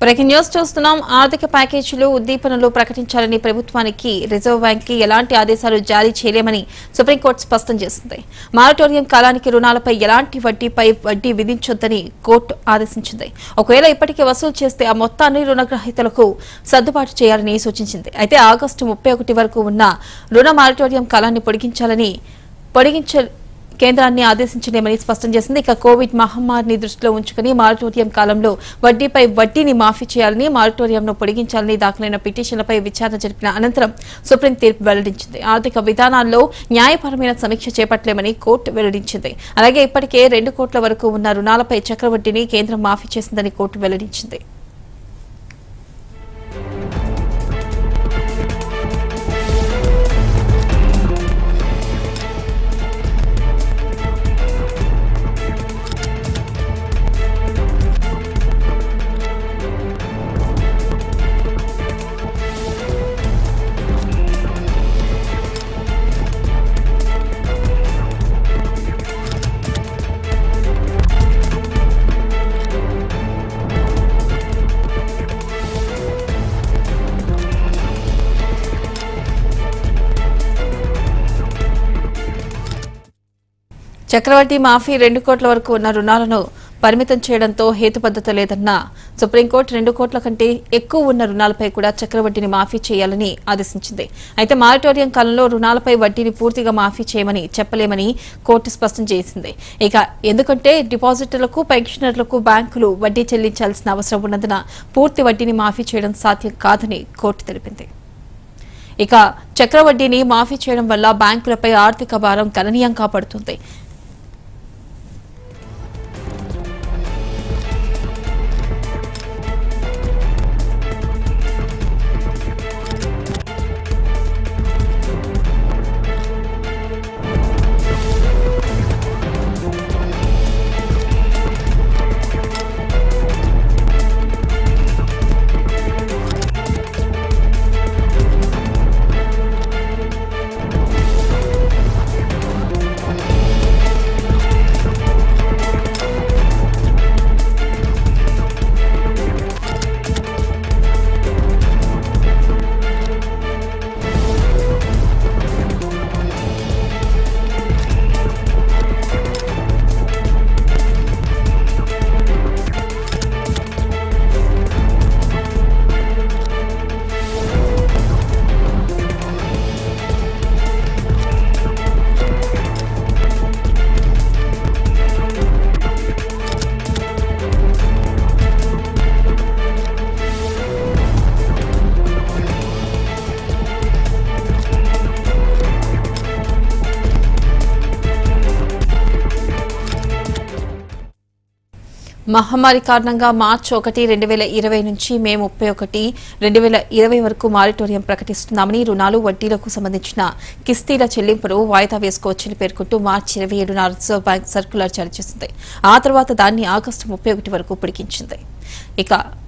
breaking news చూస్తున్నాం ఆర్థిక ప్యాకేజీలు ఉద్దీపనలు ప్రకటించాలని ప్రభుత్వానికి రిజర్వ్ బ్యాంక్ కి ఎలాంటి ఆదేశాలు జారీ చేయలేమని సుప్రీంకోర్టు స్పష్టం చేసింది మారటోరియం కాలానికి రుణాలపై ఎలాంటి వడ్డీపై వడ్డీ విధించొద్దని కోర్టు ఆదేశించింది ఒకవేళ ఇప్పటికే వసూలు చేస్తే ఆ మొత్తాన్ని రుణగ్రహీతలకు సర్దుబాటు చేయాలని సూచించింది అయితే ఆగస్టు ముప్పై ఒకటి వరకు ఉన్న రుణ మారటోరియం కాలాన్ని పొడిగించాలని పొడిగించ కేంద్రాన్ని ఆదేశించలేమని స్పష్టం చేసింది ఇక కోవిడ్ మహమ్మారిని దృష్టిలో ఉంచుకుని మారటోరియం కాలంలో వడ్డీపై వడ్డీని మాఫీ చేయాలని మారటోరియంను పొడిగించాలని దాఖలైన పిటిషన్లపై విచారణ జరిపిన అనంతరం సుప్రీం తీర్పు వెల్లడించింది ఆర్థిక విధానాల్లో న్యాయపరమైన సమీక్ష చేపట్టలేమని కోర్టు వెల్లడించింది అలాగే ఇప్పటికే రెండు కోట్ల వరకు ఉన్న రుణాలపై చక్రవడ్డీని కేంద్రం మాఫీ చేసిందని కోర్టు వెల్లడించింది చక్రవడ్డీ మాఫీ రెండు కోట్ల వరకు ఉన్న రుణాలను పరిమితం చేయడంతో హేతుబద్ధత లేదన్న సుప్రీంకోర్టు రెండు కోట్ల కంటే ఎక్కువ ఉన్న రుణాలపై కూడా చక్రవడ్డీని మాఫీ చేయాలని ఆదేశించింది అయితే మారిటోరియం కాలంలో రుణాలపై వడ్డీని పూర్తిగా మాఫీ చేయమని చెప్పలేమని కోర్టు స్పష్టం చేసింది ఇక ఎందుకంటే డిపాజిటర్లకు పెన్షనర్లకు బ్యాంకులు వడ్డీ చెల్లించాల్సిన అవసరం ఉన్నందున పూర్తి వడ్డీని మాఫీ చేయడం సాధ్యం కాదని కోర్టు తెలిపింది ఇక చక్రవడ్డీని మాఫీ చేయడం వల్ల బ్యాంకులపై ఆర్థిక భారం గణనీయంగా పడుతుంది మహమ్మారి కారణంగా మార్చి ఒకటి రెండు వేల ఇరవై నుంచి మే ముప్పై ఒకటి రెండు వేల ఇరవై వరకు మారిటోరియం ప్రకటిస్తున్నామని రుణాలు వడ్డీలకు సంబంధించిన కిస్తీల చెల్లింపును వాయిదా వేసుకోవచ్చని పేర్కొంటూ మార్చి ఇరవై ఏడున రిజర్వ్ బ్యాంక్ సర్క్యులర్ జారీ చేసింది ఆ తర్వాత దాన్ని ఆగస్టు ముప్పై ఒకటి వరకు పొడిగించింది ఇక